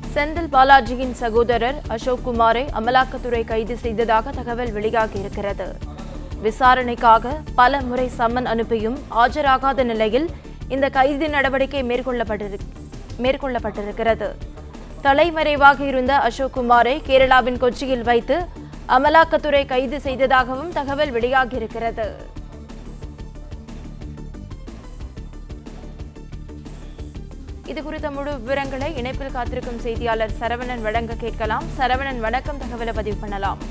செந்தில் பாலாஜியின் சகோதரர் அசோக் குமாரை அமலாக்கத்துறை கைது செய்ததாக தகவல் வெளியாகியிருக்கிறது விசாரணைக்காக பல முறை சம்மன் அனுப்பியும் ஆஜராகாத நிலையில் இந்த கைது நடவடிக்கை மேற்கொள்ளப்பட்டிரு மேற்கொள்ளப்பட்டிருக்கிறது தலைமறைவாக இருந்த அசோக் குமாரை கேரளாவின் கொச்சியில் வைத்து அமலாக்கத்துறை கைது செய்ததாகவும் தகவல் வெளியாகியிருக்கிறது இது குறித்த முழு விவரங்களை இணைப்பில் காத்திருக்கும் செய்தியாளர் சரவணன் வழங்க கேட்கலாம் சரவணன் வணக்கம் தகவலை பதிவு பண்ணலாம்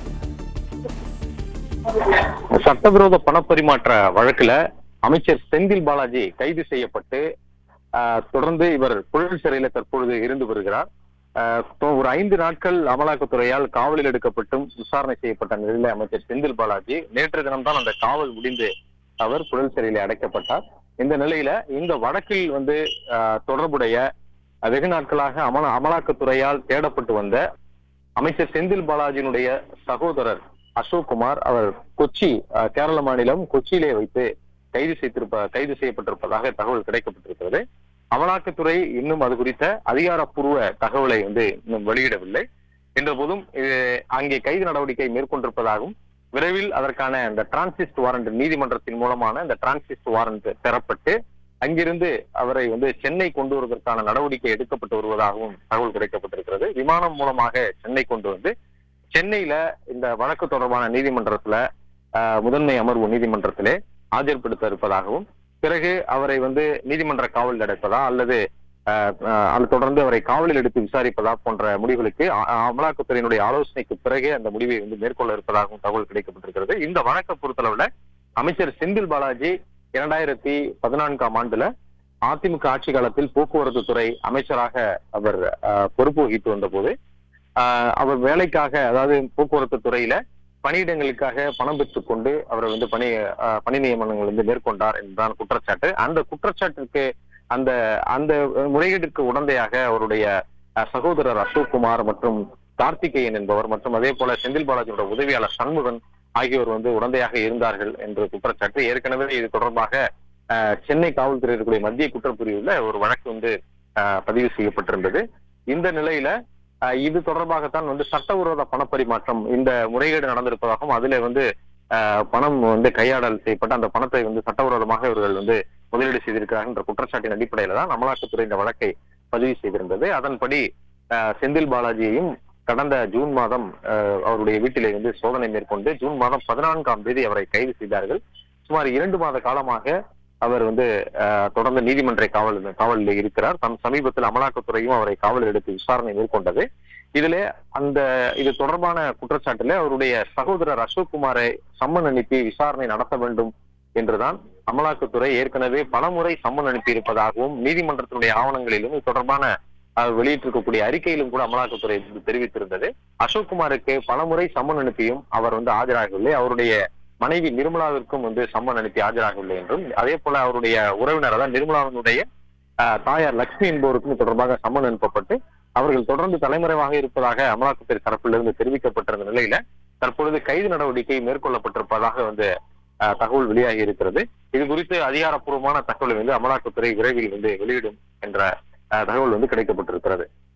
சட்டவிரோத பணப்பரிமாற்ற வழக்குல அமைச்சர் செந்தில் பாலாஜி கைது செய்யப்பட்டு ஆஹ், தொடர்ந்து இவர் புழல் சிறையில தற்பொழுது இருந்து வருகிறார் ஆஹ், தொ- ஒரு ஐந்து நாட்கள் அமலாக்கத்துறையால் காவலில் எடுக்கப்பட்டும் விசாரணை செய்யப்பட்ட நிலையில அமைச்சர் செந்தில் பாலாஜி நேற்று தினம்தான் அந்த காவல் முடிந்து அவர் புழல் சிறையில அடைக்கப்பட்டார் இந்த நிலையில இந்த வழக்கில் வந்து ஆஹ், தொடர்புடைய அஹ், வெகு நாட்களாக அமல அமலாக்கத்துறையால் தேடப்பட்டு வந்த அமைச்சர் செந்தில் பாலாஜியினுடைய சகோதரர் அசோக் குமார் அவர் கொச்சி அஹ், கேரள மாநிலம் கொச்சியிலே வைத்து கைது செய்திருப்ப கைது செய்யப்பட்டிருப்பதாக தகவல் கிடைக்கப்பட்டிருக்கிறது அமலாக்கத்துறை இன்னும் அது குறித்த அதிகாரப்பூர்வ தகவலை வந்து இன்னும் வெளியிடவில்லை என்ற போதும் இது அங்கே கைது நடவடிக்கை மேற்கொண்டிருப்பதாகவும் விரைவில் அதற்கான இந்த டிரான்சிஸ்ட் வாரண்ட் நீதிமன்றத்தின் மூலமான இந்த டிரான்சிஸ்ட் வாரண்ட் பெறப்பட்டு அங்கிருந்து அவரை வந்து சென்னை கொண்டு வருவதற்கான நடவடிக்கை எடுக்கப்பட்டு வருவதாகவும் தகவல் கிடைக்கப்பட்டிருக்கிறது விமானம் மூலமாக சென்னை கொண்டு வந்து சென்னையில இந்த வழக்கு தொடர்பான நீதிமன்றத்துல ஆஹ், முதன்மை அமர்வு நீதிமன்றத்திலே ஆஜர்படுத்த இருப்பதாகவும் பிறகு அவரை வந்து நீதிமன்ற காவலில் அடைப்பதா அல்லது ஆஹ், ஆஹ், அது தொடர்ந்து அவரை காவலில் எடுத்து விசாரிப்பதா போன்ற முடிவுகளுக்கு அ- அ- அமலாக்கத்துறையினுடைய ஆலோசனைக்கு பிறகே அந்த முடிவை வந்து மேற்கொள்ள இருப்பதாகவும் தகவல் கிடைக்கப்பட்டிருக்கிறது இந்த வழக்கை பொறுத்தளவுல அமைச்சர் செந்தில் பாலாஜி இரண்டாயிரத்தி பதினான்காம் ஆண்டுல அதிமுக ஆட்சி காலத்தில் போக்குவரத்து துறை அமைச்சராக அவர் ஆஹ், பொறுப்பு வகித்து வந்த போது ஆஹ் அவர் வேலைக்காக அதாவது போக்குவரத்து துறையில பணியிடங்களுக்காக பணம் பெற்றுக் கொண்டு அவரை வந்து பணி ஆஹ் பணி நியமனங்கள் வந்து மேற்கொண்டார் என்பதுதான் குற்றச்சாட்டு அந்த குற்றச்சாட்டிற்கு அந்த அந்த முறையீடுக்கு உடந்தையாக அவருடைய ஆஹ் சகோதரர் அசோக் குமார் மற்றும் கார்த்திகேயன் என்பவர் மற்றும் அதே போல செந்தில் பாலாஜியோட உதவியாளர் சண்முகன் ஆகியோர் வந்து உடந்தையாக இருந்தார்கள் என்ற குற்றச்சாட்டு ஏற்கனவே இது தொடர்பாக ஆஹ் சென்னை காவல்துறை இருக்கக்கூடிய மத்திய குற்றப்பிரிவுல ஒரு வழக்கு வந்து ஆஹ் பதிவு செய்யப்பட்டிருந்தது இந்த நிலையில ஆஹ் இது தொடர்பாகத்தான் வந்து சட்டவிரோத பணப்பரிமாற்றம் இந்த முறைகேடு நடந்திருப்பதாகவும் அதுல வந்து ஆஹ் பணம் வந்து கையாடல் செய்யப்பட்ட அந்த பணத்தை வந்து சட்டவிரோதமாக இவர்கள் வந்து முதலீடு செய்திருக்கிறார்கள் என்ற குற்றச்சாட்டின் அடிப்படையில தான் அமலாக்கத்துறை இந்த வழக்கை பதிவு செய்திருந்தது அதன்படி ஆஹ் செந்தில் பாலாஜியையும் கடந்த ஜூன் மாதம் ஆஹ் அவருடைய வீட்டிலே வந்து சோதனை மேற்கொண்டு ஜூன் மாதம் பதினான்காம் தேதி அவரை கைது செய்தார்கள் சுமார் இரண்டு மாத காலமாக அவர் வந்து ஆஹ், தொடர்ந்து நீதிமன்ற காவல் காவலில் இருக்கிறார் தம் சமீபத்தில் அமலாக்கத்துறையும் அவரை காவலில் எடுத்து விசாரணை மேற்கொண்டது இதிலே அந்த இது தொடர்பான குற்றச்சாட்டிலே அவருடைய சகோதரர் அசோக் குமாரை சம்மன் அனுப்பி விசாரணை நடத்த வேண்டும் என்றுதான் அமலாக்கத்துறை ஏற்கனவே பலமுறை சம்மன் அனுப்பி இருப்பதாகவும் நீதிமன்றத்தினுடைய ஆவணங்களிலும் இது தொடர்பான அஹ், வெளியிட்டிருக்கக்கூடிய அறிக்கையிலும் கூட அமலாக்கத்துறை இது தெரிவித்திருந்தது அசோக் குமாருக்கு பலமுறை சம்மன் அனுப்பியும் அவர் வந்து ஆஜராகவில்லை அவருடைய மனைவி நிர்மலாவிற்கும் வந்து சம்மன் அனுப்பி ஆஜராகவில்லை என்றும் அதே போல அவருடைய உறவினர் அதாவது நிர்மலாவினுடைய ஆஹ், தாயார் லட்சுமி என்பவருக்கும் இது தொடர்பாக சம்மன் அனுப்பப்பட்டு அவர்கள் தொடர்ந்து தலைமறைவாக இருப்பதாக அமலாக்கத்துறை தரப்பிலிருந்து தெரிவிக்கப்பட்டிருந்த நிலையில தற்பொழுது கைது நடவடிக்கை மேற்கொள்ளப்பட்டிருப்பதாக வந்து ஆஹ், தகவல் வெளியாகி இருக்கிறது இது குறித்து அதிகாரப்பூர்வமான தகவலை வந்து அமலாக்கத்துறை விரைவில் வந்து வெளியிடும் என்ற ஆஹ், தகவல் வந்து கிடைக்கப்பட்டிருக்கிறது